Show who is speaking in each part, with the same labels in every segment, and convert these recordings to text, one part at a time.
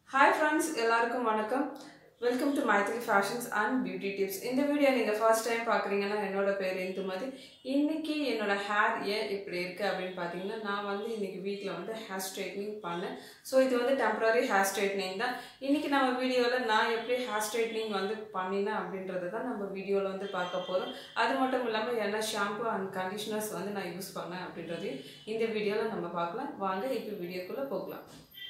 Speaker 1: hi friends எல்லாருக்கும் வணக்கம் welcome to Maitri fashions and beauty tips இந்த வீடியோ நீங்கள் ஃபர்ஸ்ட் டைம் பார்க்குறீங்கன்னா என்னோட பேர் இந்துமதி இன்னைக்கு என்னோட ஹேர் ஏன் இப்படி இருக்குது அப்படின்னு பார்த்தீங்கன்னா நான் வந்து இன்னைக்கு வீட்டில் வந்து ஹேர் ஸ்ட்ரைட்னிங் பண்ணேன் ஸோ இது வந்து டெம்பரரி ஹேர் ஸ்ட்ரைட்னிங் தான் இன்னைக்கு நம்ம வீடியோவில் நான் எப்படி ஹேர் ஸ்ட்ரைட்னிங் வந்து பண்ணினேன் அப்படின்றது தான் நம்ம வீடியோவில் வந்து பார்க்க போகிறோம் அது மட்டும் இல்லாமல் என்ன ஷாம்பு அண்ட் கண்டிஷனர்ஸ் வந்து நான் யூஸ் பண்ணேன் அப்படின்றதையும் இந்த வீடியோவில் நம்ம பார்க்கலாம் வாங்க இப்போ வீடியோக்குள்ளே போகலாம்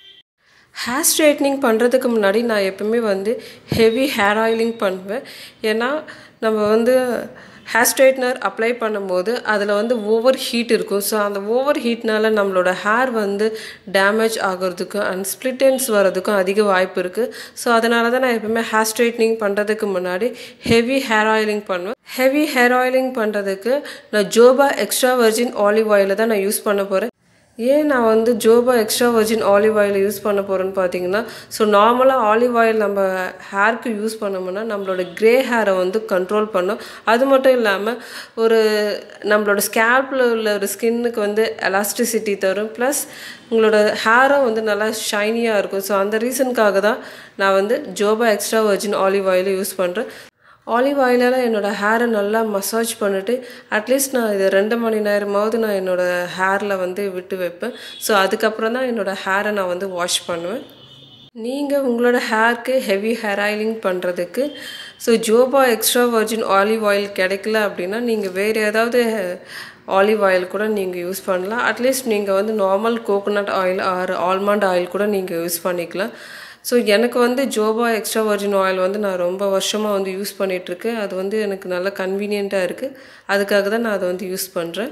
Speaker 1: ஹேர் ஸ்ட்ரைட்னிங் பண்ணுறதுக்கு முன்னாடி நான் எப்பவுமே வந்து ஹெவி ஹேர் ஆயிலிங் பண்ணுவேன் ஏன்னா நம்ம வந்து ஹேர் ஸ்ட்ரைட்னர் அப்ளை பண்ணும்போது அதில் வந்து ஓவர் ஹீட் இருக்கும் ஸோ அந்த ஓவர் ஹீட்னால நம்மளோட ஹேர் வந்து டேமேஜ் ஆகிறதுக்கும் அண்ட் ஸ்ப்ளிட்டன்ஸ் வர்றதுக்கும் அதிக வாய்ப்பு இருக்குது ஸோ அதனால தான் நான் எப்பவுமே ஹேர் ஸ்ட்ரைட்னிங் பண்ணுறதுக்கு முன்னாடி ஹெவி ஹேர் ஆயிலிங் பண்ணுவேன் ஹெவி ஹேர் ஆயிலிங் பண்ணுறதுக்கு நான் ஜோபா எக்ஸ்ட்ரா வர்ஜின் ஆலிவ் ஆயிலை தான் நான் யூஸ் பண்ண போகிறேன் ஏன் நான் வந்து jojoba extra virgin olive oil use பண்ண போகிறேன்னு பார்த்தீங்கன்னா ஸோ நார்மலாக ஆலிவ் ஆயில் நம்ம ஹேருக்கு யூஸ் பண்ணோம்னா நம்மளோட க்ரே ஹேரை வந்து கண்ட்ரோல் பண்ணும் அது மட்டும் இல்லாமல் ஒரு நம்மளோட ஸ்கேல்பில் உள்ள ஒரு ஸ்கின்னுக்கு வந்து எலாஸ்டிசிட்டி தரும் ப்ளஸ் உங்களோட ஹேரும் வந்து நல்லா ஷைனியாக இருக்கும் ஸோ அந்த ரீசனுக்காக தான் நான் வந்து ஜோபா எக்ஸ்ட்ரா வர்ஜின் ஆலிவ் ஆயிலை யூஸ் பண்ணுறேன் ஆலிவ் ஆயிலால் என்னோடய ஹேரை நல்லா மசாஜ் பண்ணிவிட்டு அட்லீஸ்ட் நான் இது ரெண்டு மணி நேரமாவது நான் என்னோடய ஹேரில் வந்து விட்டு வைப்பேன் ஸோ அதுக்கப்புறம் தான் என்னோடய ஹேரை நான் வந்து வாஷ் பண்ணுவேன் நீங்கள் உங்களோட ஹேர்க்கு ஹெவி ஹேர் ஆயிலிங் பண்ணுறதுக்கு so jojoba extra virgin olive oil கிடைக்கல அப்படின்னா நீங்கள் வேறு ஏதாவது ஆலிவ் ஆயில் கூட நீங்கள் யூஸ் பண்ணலாம் அட்லீஸ்ட் நீங்கள் வந்து normal coconut oil or almond oil கூட நீங்கள் யூஸ் பண்ணிக்கலாம் ஸோ எனக்கு வந்து ஜோபா எக்ஸ்ட்ரா வர்ஜின் ஆயில் வந்து நான் ரொம்ப வருஷமாக வந்து யூஸ் பண்ணிகிட்ருக்கேன் அது வந்து எனக்கு நல்லா கன்வீனியண்ட்டாக இருக்குது அதுக்காக தான் நான் அதை வந்து யூஸ் பண்ணுறேன்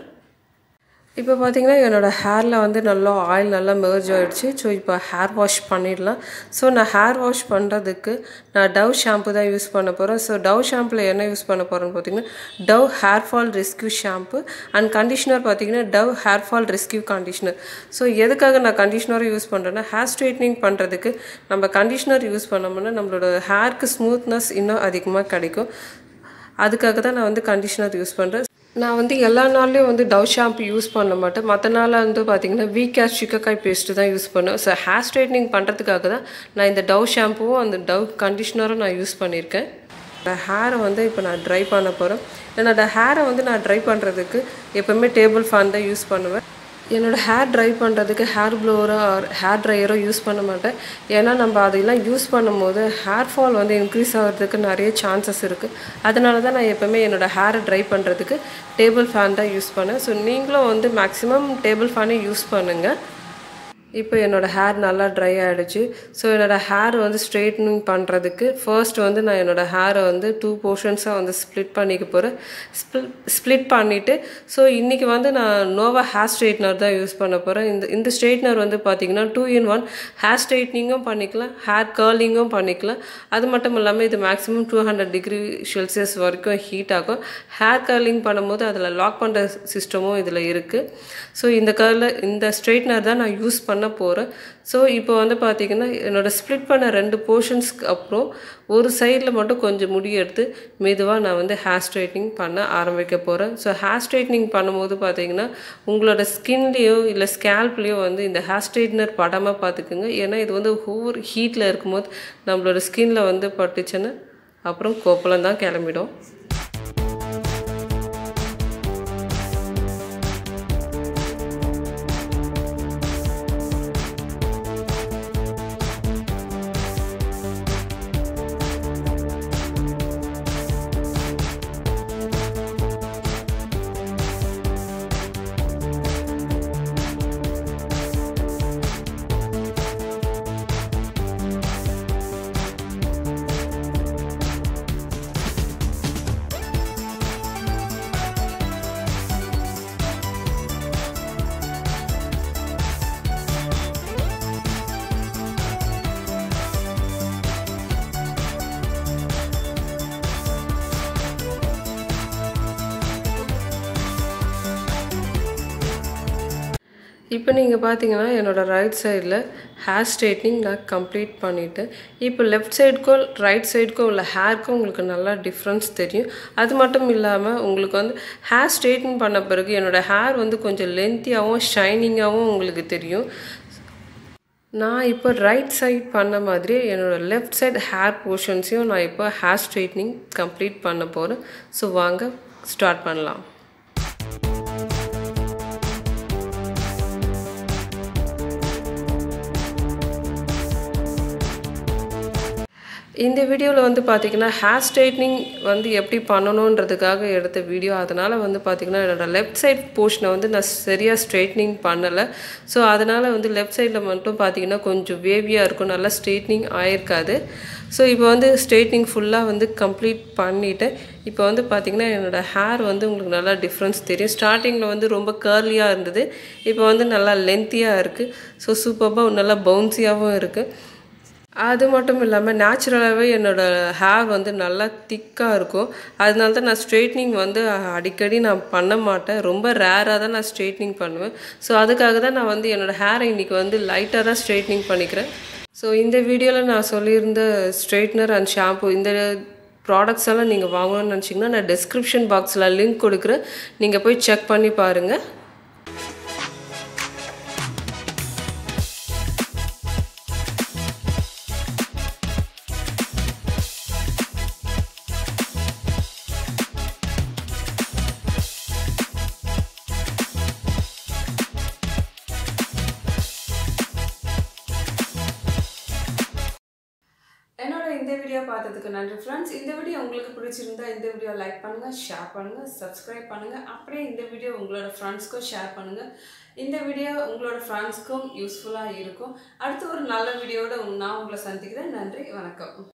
Speaker 1: இப்போ பார்த்தீங்கன்னா என்னோடய ஹேரில் வந்து நல்லா ஆயில் நல்லா மெர்ஜ் ஆகிடுச்சு ஸோ இப்போ ஹேர் வாஷ் பண்ணிடலாம் ஸோ நான் ஹேர் வாஷ் பண்ணுறதுக்கு நான் டவ் ஷாம்பு தான் யூஸ் பண்ண போகிறேன் ஸோ டவ் ஷாம்பில் என்ன யூஸ் பண்ண போகிறேன்னு பார்த்தீங்கன்னா Dove hair fall rescue shampoo and conditioner பார்த்தீங்கன்னா Dove hair fall rescue conditioner so எதுக்காக நான் கண்டிஷ்னரை யூஸ் பண்ணுறேன்னா ஹேர் ஸ்ட்ரைட்னிங் பண்ணுறதுக்கு நம்ம கண்டிஷ்னர் யூஸ் பண்ணோம்னா நம்மளோட ஹேருக்கு ஸ்மூத்னஸ் இன்னும் அதிகமாக கிடைக்கும் அதுக்காக தான் நான் வந்து கண்டிஷ்னர் யூஸ் பண்ணுறேன் நான் வந்து எல்லா நாள்லேயும் வந்து டவ் ஷாம்பு யூஸ் பண்ண மாட்டேன் மற்ற நாளில் வந்து பார்த்திங்கன்னா வீக் கேர் சிக்கக்காய் பேஸ்ட்டு தான் யூஸ் பண்ணுவேன் ஸோ ஹேர் ஸ்ட்ரைட்னிங் பண்ணுறதுக்காக தான் நான் இந்த டவ் ஷாம்புவும் அந்த டவ் கண்டிஷ்னரும் நான் யூஸ் பண்ணியிருக்கேன் ஹேரை வந்து இப்போ நான் ட்ரை பண்ண போகிறேன் என்னோடய ஹேரை வந்து நான் ட்ரை பண்ணுறதுக்கு எப்போவுமே டேபிள் ஃபேன் தான் யூஸ் பண்ணுவேன் என்னோடய ஹேர் ட்ரை பண்ணுறதுக்கு ஹேர் ப்ளோவரோ ஆர் ஹேர் ட்ரையரோ யூஸ் பண்ண மாட்டேன் ஏன்னா நம்ம அதெல்லாம் யூஸ் பண்ணும்போது ஹேர் ஃபால் வந்து இன்க்ரீஸ் ஆகிறதுக்கு நிறைய சான்சஸ் இருக்குது அதனால தான் நான் எப்போவுமே என்னோடய ஹேரை ட்ரை பண்ணுறதுக்கு டேபிள் ஃபேன் தான் யூஸ் பண்ணேன் ஸோ நீங்களும் வந்து மேக்ஸிமம் டேபிள் ஃபேனே யூஸ் பண்ணுங்கள் இப்போ என்னோடய ஹேர் நல்லா ட்ரை ஆகிடுச்சு ஸோ என்னோடய ஹேர் வந்து ஸ்ட்ரெயிட்னிங் பண்ணுறதுக்கு ஃபர்ஸ்ட் வந்து நான் என்னோடய ஹேரை வந்து டூ போர்ஷன்ஸாக வந்து ஸ்ப்ளிட் பண்ணிக்க போகிறேன் ஸ்பில் ஸ்ப்ளிட் பண்ணிவிட்டு ஸோ இன்றைக்கி வந்து நான் நோவா ஹேர் ஸ்ட்ரெயிட்னர் தான் யூஸ் பண்ண போகிறேன் இந்த இந்த ஸ்ட்ரெயிட்னர் வந்து பார்த்திங்கன்னா டூ இன் ஒன் ஹேர் ஸ்ட்ரெயிட்னிங்கும் பண்ணிக்கலாம் ஹேர் கேர்லிங்கும் பண்ணிக்கலாம் அது மட்டும் இல்லாமல் இது maximum two hundred degree celsius வரைக்கும் ஹீட் ஆகும் ஹேர் கர்லிங் பண்ணும்போது அதில் லாக் பண்ணுற சிஸ்டமும் இதில் இருக்குது ஸோ இந்த கர்ல இந்த ஸ்ட்ரெயிட்னர் தான் நான் யூஸ் பண்ண போகிறேன் ஸோ இப்போ வந்து பார்த்திங்கன்னா என்னோடய ஸ்ப்ளிட் பண்ண ரெண்டு போர்ஷன்ஸ்க்கு அப்புறம் ஒரு சைடில் மட்டும் கொஞ்சம் முடி எடுத்து மெதுவாக நான் வந்து ஹேர் ஸ்ட்ரைட்னிங் பண்ண ஆரம்பிக்க போகிறேன் ஸோ ஹேர் ஸ்ட்ரைட்னிங் பண்ணும்போது பார்த்திங்கன்னா உங்களோட ஸ்கின்லேயோ இல்லை ஸ்கேல்ப்லேயோ வந்து இந்த ஹேர் ஸ்ட்ரைட்னர் படாமல் பார்த்துக்குங்க ஏன்னா இது வந்து ஓவர் ஹீட்டில் இருக்கும்போது நம்மளோட ஸ்கின்ல வந்து பட்டுச்சுன்னா அப்புறம் கோப்பலம் தான் கிளம்பிடும் இப்போ நீங்கள் பார்த்தீங்கன்னா என்னோடய ரைட் சைடில் ஹேர் ஸ்ட்ரைட்னிங் நான் கம்ப்ளீட் பண்ணிவிட்டேன் இப்போ லெஃப்ட் சைடுக்கும் ரைட் சைடுக்கும் உள்ள ஹேர்க்கும் உங்களுக்கு நல்லா டிஃப்ரென்ஸ் தெரியும் அது மட்டும் இல்லாமல் உங்களுக்கு வந்து ஹேர் ஸ்ட்ரைட்னிங் பண்ண பிறகு என்னோடய ஹேர் வந்து கொஞ்சம் லென்த்தியாகவும் ஷைனிங்காகவும் உங்களுக்கு தெரியும்
Speaker 2: நான் இப்போ ரைட் சைட் பண்ண மாதிரி என்னோடய லெஃப்ட் சைட் ஹேர் போர்ஷன்ஸையும் நான் இப்போ ஹேர் ஸ்ட்ரைட்னிங் கம்ப்ளீட் பண்ண போகிறேன் ஸோ வாங்க ஸ்டார்ட் பண்ணலாம் இந்த வீடியோவில் வந்து பார்த்திங்கன்னா ஹேர் ஸ்ட்ரைட்னிங் வந்து எப்படி பண்ணணுன்றதுக்காக எடுத்த வீடியோ அதனால் வந்து பார்த்திங்கன்னா என்னோடய லெஃப்ட் சைட் போர்ஷனை வந்து நான் சரியாக ஸ்ட்ரைட்னிங் பண்ணலை ஸோ அதனால் வந்து லெஃப்ட் சைடில் மட்டும் பார்த்திங்கன்னா கொஞ்சம் வேவியாக இருக்கும் நல்லா ஸ்ட்ரைட்னிங் ஆயிருக்காது ஸோ இப்போ வந்து ஸ்ட்ரைட்னிங் ஃபுல்லாக வந்து கம்ப்ளீட் பண்ணிவிட்டேன் இப்போ வந்து பார்த்திங்கன்னா என்னோடய ஹேர் வந்து உங்களுக்கு நல்லா டிஃப்ரென்ஸ் தெரியும் ஸ்டார்டிங்கில் வந்து ரொம்ப கேர்லியாக இருந்தது இப்போ வந்து நல்லா லென்த்தியாக இருக்குது ஸோ சூப்பராக நல்லா பவுன்சியாகவும் இருக்குது அது மட்டும் இல்லாமல் நேச்சுரலாகவே என்னோடய ஹேர் வந்து நல்லா திக்காக இருக்கும் அதனால தான் நான் ஸ்ட்ரெயிட்னிங் வந்து அடிக்கடி நான் பண்ண மாட்டேன் ரொம்ப ரேராக தான் நான் ஸ்ட்ரெயிட்னிங் பண்ணுவேன் ஸோ அதுக்காக தான் நான் வந்து என்னோடய ஹேரை இன்றைக்கி வந்து லைட்டாக தான் ஸ்ட்ரெயிட்னிங் பண்ணிக்கிறேன் ஸோ இந்த வீடியோவில் நான் சொல்லியிருந்த ஸ்ட்ரெயிட்னர் அண்ட் ஷாம்பு இந்த ப்ராடக்ட்ஸ் எல்லாம் நீங்கள் வாங்கணும்னு நினச்சிங்கன்னா நான் டிஸ்கிரிப்ஷன் பாக்ஸில் லிங்க் கொடுக்குறேன் நீங்கள் போய் செக் பண்ணி பாருங்கள்
Speaker 1: என்னோட இந்த வீடியோ பார்த்ததுக்கு நன்றி ஃப்ரெண்ட்ஸ் இந்த வீடியோ உங்களுக்கு பிடிச்சிருந்தா இந்த வீடியோ லைக் பண்ணுங்கள் ஷேர் பண்ணுங்கள் சப்ஸ்கிரைப் பண்ணுங்கள் அப்படியே இந்த வீடியோ உங்களோட ஃப்ரெண்ட்ஸ்க்கும் ஷேர் பண்ணுங்கள் இந்த வீடியோ உங்களோட ஃப்ரெண்ட்ஸ்க்கும் யூஸ்ஃபுல்லாக இருக்கும் அடுத்து ஒரு நல்ல வீடியோட நான் உங்களை சந்திக்கிறேன் நன்றி வணக்கம்